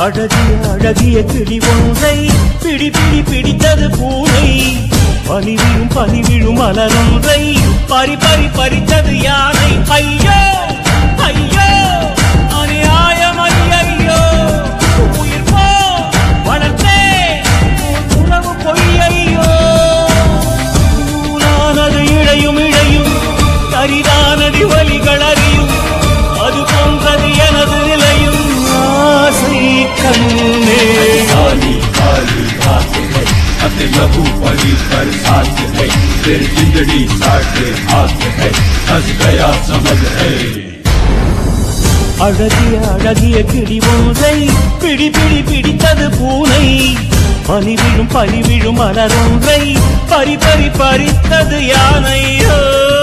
அழகிய அழகிய கிளி ஒன்றை பிடி பிடி பிடித்தது பூனை பனிவிழும் பனிவிழும் மலரொன்றை பறி பறி பறித்தது யானை ஐயோ ஐயோ அநியாயம் ஐயையோ உயிர் போ வளர்த்தே உன் உறவு பொய்யையோ நூலானது இழையும் இழையும் கரிதானடி வலிகள் அறியும் அது போன்றது எனது நிலையும் ஆசை கண்ணே खाली खाली हाथ है अपने लहू पली पर साथ है फिर जिंदड़ी साथ हाथ है हंस गया समझ है அழகிய அழகிய கிளி ஒன்றை பிடி பிடி பிடித்தது பூனை பனிவிழும் பனிவிழும் மலரொன்றை பறி பறி பறித்தது யானையோ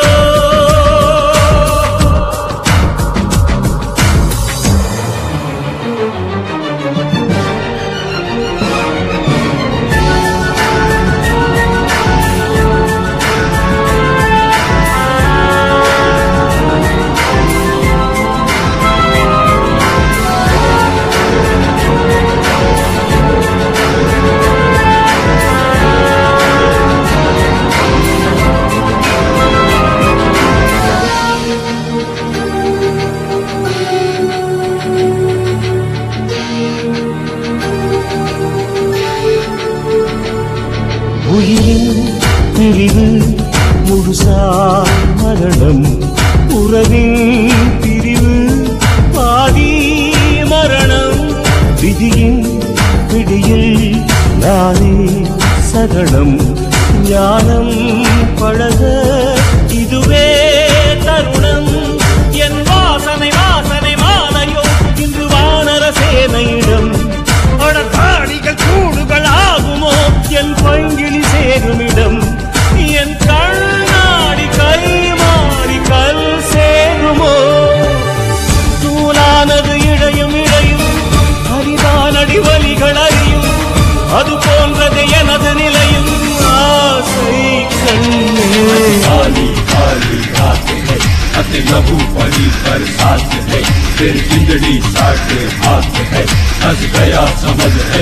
உயிரின் பிரிவு முழுசாய் மரணம் உறவின் பிரிவு பாதி மரணம் விதியின் பிடியில் நானே சரணம் ஞானம் பழக இதுவே தருணம் என் வாசனை வாசனை மாலையோ இன்று வானர சேனையிடம் அடத்தாடிகள் கூடுகள் ஆகுமோ என் பங்கிலி சேருமிடம் என் கண்ணாடி கை மாறி கல் சேருமோ தூளானது இழையும் இழையும் அரிதானடி வலிகள் அறியும் அது போன்றது எனது நிலையும் ஆசை கண்ணே खाली खाली हाथ है अपने लहू पली पर साथ है फिर जिंदड़ी साथ हाथ है हंस गया समझ है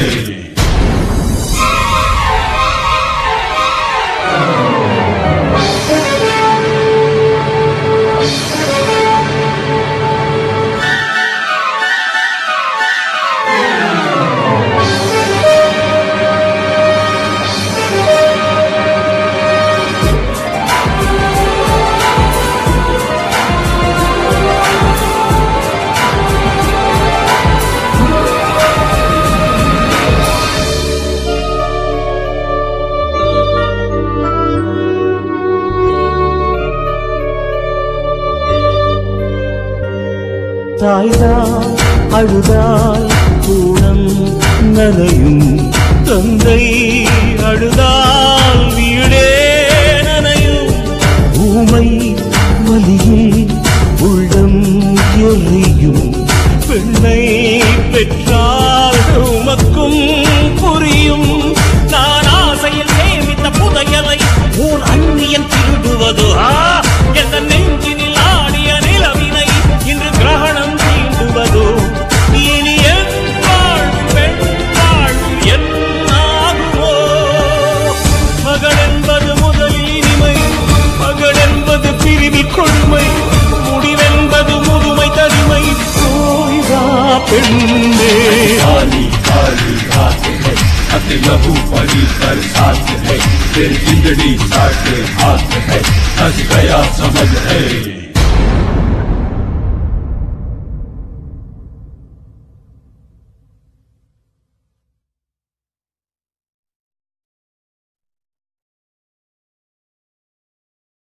தாய்தான் அழுதால் கூடம் நனையும் தந்தை அழுதால் வீடே நனையும் ஊமை வலியில் உள்ளம் எரியும் பெண்ணை பெற்றால் உமக்கும் புரியும் நான் ஆசையில் சேமித்த புதையலை ஊர் அந்நியன் திருடுவது ஆ எந்த நெஞ்சினில் ஆடிய நிலவினை இன்று கிரகணம் தீண்டுவதோ இனி என் வாழ்வு பெண் வாழ்வு என்னாகுமோ மகள் என்பது முதலில் இனிமை மகள் என்பது பிரிவில் கொடுமை முடிவென்பது முதுமை தனிமை போய்வா பெண்ணே खाली खाली हाथ है अपने लहू पली पर साथ है फिर जिंदड़ी साथ हाथ है हंस गया समझ है